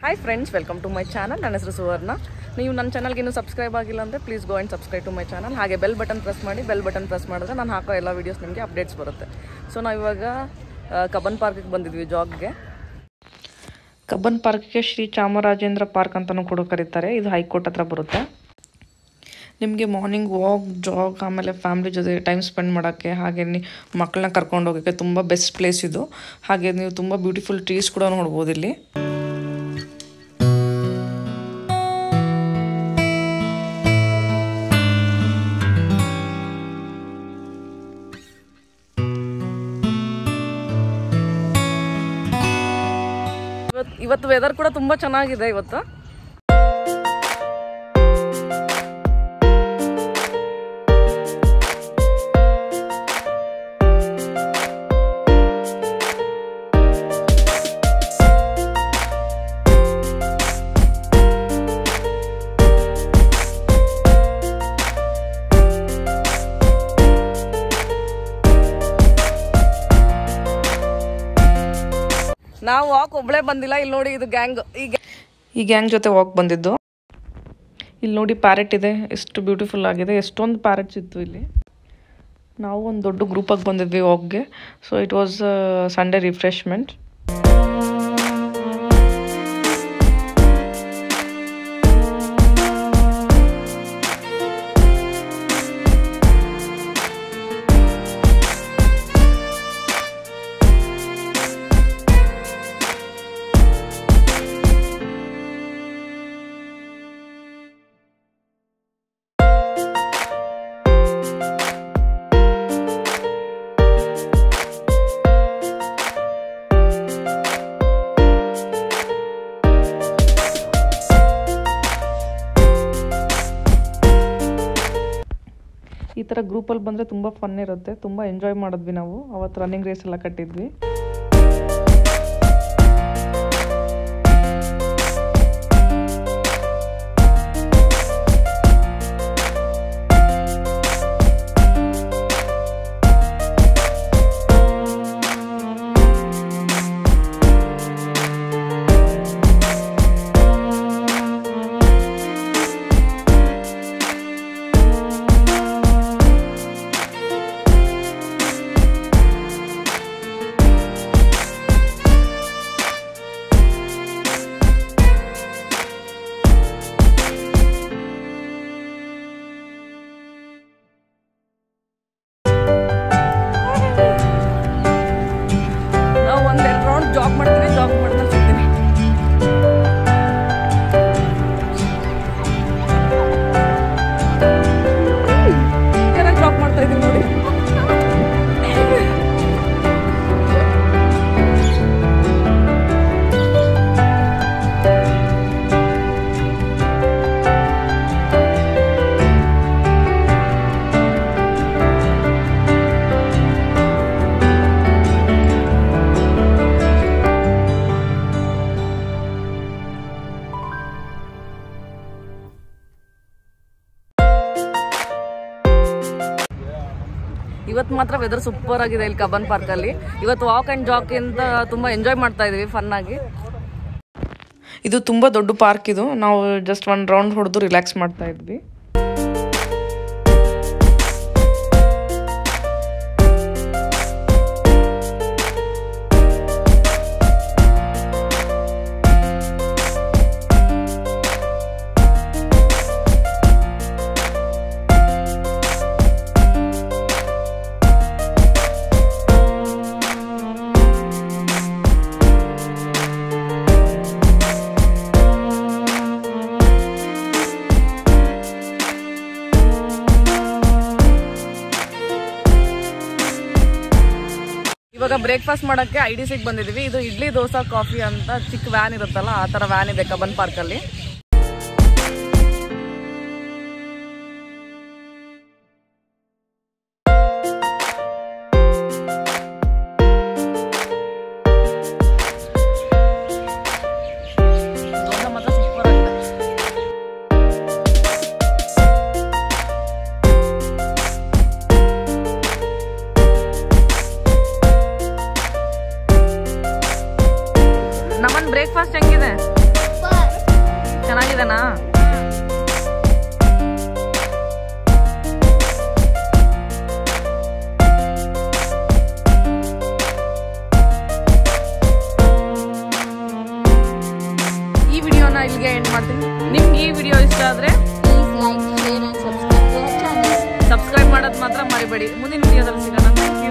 Hi friends welcome to my channel ನನ್ನ ಹೆಸರು ಸುವರ್ಣ ನೀವು ನನ್ನ ಚಾನಲ್ಗೆ ಇನ್ನೂ ಸಬ್ಸ್ಕ್ರೈಬ್ ಆಗಿಲ್ಲ ಅಂದರೆ please go and subscribe to my channel ಹಾಗೆ ಬೆಲ್ ಬಟನ್ ಪ್ರೆಸ್ ಮಾಡಿ ಬೆಲ್ ಬಟನ್ ಪ್ರೆಸ್ ಮಾಡಿದ್ರೆ ನಾನು ಹಾಕೋ ಎಲ್ಲ ವೀಡಿಯೋಸ್ ನಿಮಗೆ ಅಪ್ಡೇಟ್ಸ್ ಬರುತ್ತೆ ಸೊ ನಾವು ಇವಾಗ ಆ, ಕಬ್ಬನ್ ಪಾರ್ಕಿಗೆ ಬಂದಿದ್ವಿ ಜಾಗ್ಗೆ ಕಬ್ಬನ್ ಪಾರ್ಕ್ಗೆ ಶ್ರೀ ಚಾಮರಾಜೇಂದ್ರ ಪಾರ್ಕ್ ಅಂತಲೂ ಕೂಡ ಕರೀತಾರೆ ಇದು ಹೈಕೋರ್ಟ್ ಹತ್ರ ಬರುತ್ತೆ ನಿಮಗೆ ಮಾರ್ನಿಂಗ್ ವಾಕ್ ಜಾಗ್ ಆಮೇಲೆ ಫ್ಯಾಮ್ಲಿ ಜೊತೆ ಟೈಮ್ ಸ್ಪೆಂಡ್ ಮಾಡೋಕ್ಕೆ ಹಾಗೆ ನೀ ಮಕ್ಕಳನ್ನ ಕರ್ಕೊಂಡು ಹೋಗೋಕ್ಕೆ ತುಂಬ ಬೆಸ್ಟ್ ಪ್ಲೇಸ್ ಇದು ಹಾಗೆ ನೀವು ತುಂಬ ಬ್ಯೂಟಿಫುಲ್ ಟ್ರೀಸ್ ಕೂಡ ನೋಡ್ಬೋದು ಇಲ್ಲಿ ಇವತ್ತು ಇವತ್ತು ವೆದರ್ ಕೂಡ ತುಂಬ ಚೆನ್ನಾಗಿದೆ ಇವತ್ತು ನಾವು ವಾಕ್ ಒಬ್ಳೆ ಬಂದಿಲ್ಲ ಇಲ್ಲಿ ನೋಡಿ ಇದು ಗ್ಯಾಂಗ್ ಈಗ ಈ ಗ್ಯಾಂಗ್ ಜೊತೆ ವಾಕ್ ಬಂದಿದ್ದು ಇಲ್ಲಿ ನೋಡಿ ಪ್ಯಾರೆಟ್ ಇದೆ ಎಷ್ಟು ಬ್ಯೂಟಿಫುಲ್ ಆಗಿದೆ ಎಷ್ಟೊಂದು ಪ್ಯಾರೆಟ್ಸ್ ಇತ್ತು ಇಲ್ಲಿ ನಾವು ಒಂದು ದೊಡ್ಡ ಗ್ರೂಪಾಗಿ ಬಂದಿದ್ವಿ ವಾಕ್ಗೆ so it was Sunday refreshment ಈ ಥರ ಗ್ರೂಪಲ್ಲಿ ಬಂದರೆ ತುಂಬ ಫನ್ ಇರುತ್ತೆ ತುಂಬ ಎಂಜಾಯ್ ಮಾಡಿದ್ವಿ ನಾವು ಅವತ್ತು ರನ್ನಿಂಗ್ ರೇಸ್ ಎಲ್ಲ ಕಟ್ಟಿದ್ವಿ ನಾವು ಒಂದೆರಡು ರೌಂಡ್ ಜಾಗ್ ಮಾಡ್ತೀವಿ ಜಾಗ್ ಮಾಡ್ತಾ ಸಿಗ್ತೀನಿ ಚೆನ್ನಾಗಿ ಜಾಗ್ ಮಾಡ್ತಾ ಇದೀವಿ ನೋಡಿ ಇವತ್ತು ಮಾತ್ರ ವೆದರ್ ಸೂಪರ್ ಆಗಿದೆ ಇಲ್ಲಿ ಕಬ್ಬನ್ ಪಾರ್ಕ್ ಅಲ್ಲಿ ಇವತ್ತು ವಾಕ್ ಅಂಡ್ ಜಾಕ್ ಅಂತ ತುಂಬಾ ಎಂಜಾಯ್ ಮಾಡ್ತಾ ಇದೀವಿ ಫನ್ ಆಗಿ ಇದು ತುಂಬ ದೊಡ್ಡ ಪಾರ್ಕ್ ಇದು ನಾವು ಜಸ್ಟ್ ಒಂದು ರೌಂಡ್ ಹೊಡೆದು ರಿಲ್ಯಾಕ್ಸ್ ಮಾಡ್ತಾ ಇದ್ವಿ ಇವಾಗ ಬ್ರೇಕ್ಫಾಸ್ಟ್ ಮಾಡಕ್ಕೆ ಐ ಡಿ ಸಿಗೆ ಬಂದಿದೀವಿ ಇದು ಇಡ್ಲಿ ದೋಸಾ ಕಾಫಿ ಅಂತ ಚಿಕ್ಕ ವ್ಯಾನ್ ಇರುತ್ತಲ್ಲ ಆ ತರ ವ್ಯಾನ್ ಇದೆ ಕಬ್ಬನ್ ಪಾರ್ಕ್ ಅಲ್ಲಿ ದೋಸೆ ಮಾತ್ರ ಸೂಪರ್ ಆಗಿದೆ ನಮ್ಮನ್ ಬ್ರೇಕ್ಫಾಸ್ಟ್ ಹೆಂಗಿದೆ ಚೆನ್ನಾಗಿದೆನಾ ಈ ವಿಡಿಯೋನ ಇಲ್ಲಿಗೆ ಎಂಡ್ ಮಾಡ್ತೀನಿ ನಿಮ್ಗೆ ಈ ವಿಡಿಯೋ ಇಷ್ಟ ಆದ್ರೆ Please like, share and subscribe to our channel. Subscribe ಮಾಡೋದು ಮಾತ್ರ ಮರಿಬೇಡಿ ಮುಂದಿನ ವಿಡಿಯೋದಲ್ಲಿ ಸಿಗೋಣ ಥ್ಯಾಂಕ್ ಯು